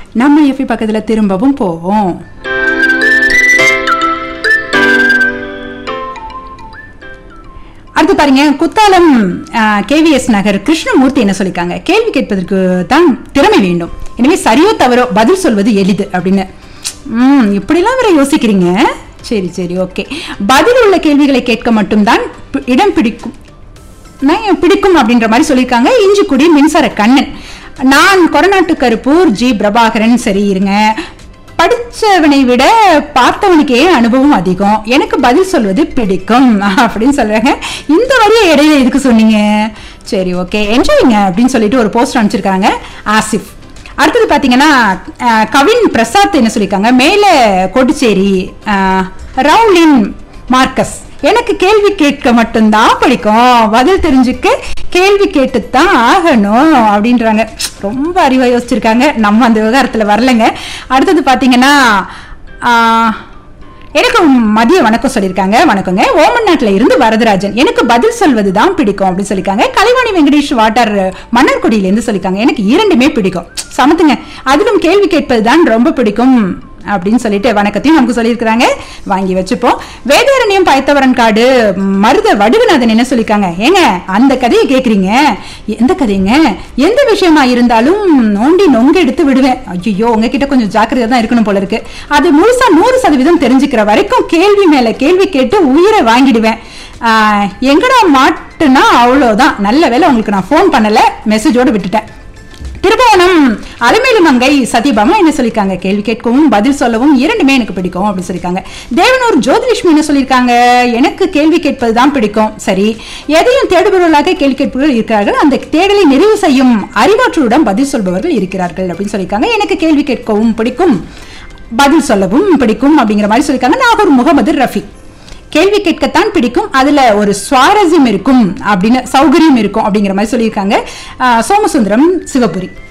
நம்ம எஃபி பக்கத்துல திரும்பவும் போவோம் அடுத்து பாருங்க குத்தாலம் கேவிஎஸ் நகர் கிருஷ்ணமூர்த்தி என்ன சொல்லிருக்காங்க கேள்வி கேட்பதற்கு தான் திறமை வேண்டும் எனவே சரியோ தவறோ பதில் சொல்வது எளிது அப்படின்னு ம் இப்படிலாம் வேற யோசிக்கிறீங்க சரி சரி ஓகே பதில் உள்ள கேள்விகளை கேட்க மட்டும்தான் பி- இடம் பிடிக்கும் நான் பிடிக்கும் அப்படின்ற மாதிரி சொல்லியிருக்காங்க இஞ்சிக்குடி மின்சார கண்ணன் நான் கொரநாட்டு கருப்பூர் ஜி பிரபாகரன் சரி இருங்க படிச்சவனை விட பார்த்தவனுக்கே அனுபவம் அதிகம் எனக்கு பதில் சொல்வது பிடிக்கும் அப்படின்னு சொல்றாங்க இந்த வழியை இடையில எதுக்கு சொன்னீங்க சரி ஓகே என்ஜாய்ங்க அப்படின்னு சொல்லிட்டு ஒரு போஸ்ட் அனுப்பிச்சிருக்காங்க ஆசிஃப் அடுத்தது பார்த்தீங்கன்னா அஹ், கவின் பிரசாத் என்ன சொல்லியிருக்காங்க மேலே கோட்டுச்சேரி அஹ், ரவுலின் மார்க்கஸ் எனக்கு கேள்வி கேட்க மட்டும்தான் பிடிக்கும் பதில் தெரிஞ்சுக்க கேள்வி கேட்டுத்தான் ஆகணும் அப்படின்றாங்க ரொம்ப அறிவா யோசிச்சிருக்காங்க நம்ம அந்த விவகாரத்துல வரலைங்க அடுத்தது பார்த்தீங்கன்னா ஆஹ், எனக்கு மதிய வணக்கம் சொல்லியிருக்காங்க வணக்கங்க ஓமன் நாட்டில் இருந்து வரதராஜன் எனக்கு பதில் சொல்வது தான் பிடிக்கும் அப்படின்னு சொல்லியிருக்காங்க கலைவாணி வெங்கடேஷ் வாட்டர் மன்னர்குடியிலேருந்து சொல்லியிருக்காங்க எனக்கு இரண்டுமே பிடிக்கும் சமத்துங்க அதிலும் கேள்வி கேட்பது தான் ரொம்ப பிடிக்கும் அப்படின்னு சொல்லிட்டு வணக்கத்தையும் நமக்கு சொல்லியிருக்கிறாங்க வாங்கி வச்சுப்போம் வேதாரண்யம் பயத்தவரன் காடு மருத வடுகநாதன் என்ன சொல்லியிருக்காங்க ஏங்க அந்த கதையை கேட்குறீங்க எந்த கதைங்க எந்த விஷயமா இருந்தாலும் நோண்டி நொங்க எடுத்து விடுவேன் ஐயோ உங்ககிட்ட கொஞ்சம் ஜாக்கிரதை தான் இருக்கணும் போல இருக்கு அது முழுசா நூறு சதவீதம் தெரிஞ்சுக்கிற வரைக்கும் கேள்வி மேல கேள்வி கேட்டு உயிரை வாங்கிடுவேன் ஆஹ், எங்கடா மாட்டுனா அவ்வளோதான் நல்ல வேளை உங்களுக்கு நான் ஃபோன் பண்ணல மெசேஜோட விட்டுட்டேன் திருபுவனம் அலமேலு மங்கை சத்யபாமா என்ன சொல்லியிருக்காங்க கேள்வி கேட்கவும் பதில் சொல்லவும் இரண்டுமே எனக்கு பிடிக்கும் அப்படின்னு சொல்லியிருக்காங்க தேவனூர் ஜோதிலட்சுமி என்ன சொல்லியிருக்காங்க எனக்கு கேள்வி கேட்பது தான் பிடிக்கும் சரி எதையும் தேடுபவர்களாக கேள்வி கேட்பவர்கள் இருக்கிறார்கள் அந்த தேடலை நிறைவு செய்யும் அறிவாற்றலுடன் பதில் சொல்பவர்கள் இருக்கிறார்கள் அப்படின்னு சொல்லியிருக்காங்க எனக்கு கேள்வி கேட்கவும் பிடிக்கும் பதில் சொல்லவும் பிடிக்கும் அப்படிங்கிற மாதிரி சொல்லியிருக்காங்க நாகூர் முகமது ரஃபி கேள்வி கேட்கத்தான் பிடிக்கும் அதுல ஒரு சுவாரஸ்யம் இருக்கும் அப்படின்னு சௌகரியம் இருக்கும் அப்படிங்கிற மாதிரி சொல்லியிருக்காங்க ஆஹ் சோமசுந்தரம் சிவபுரி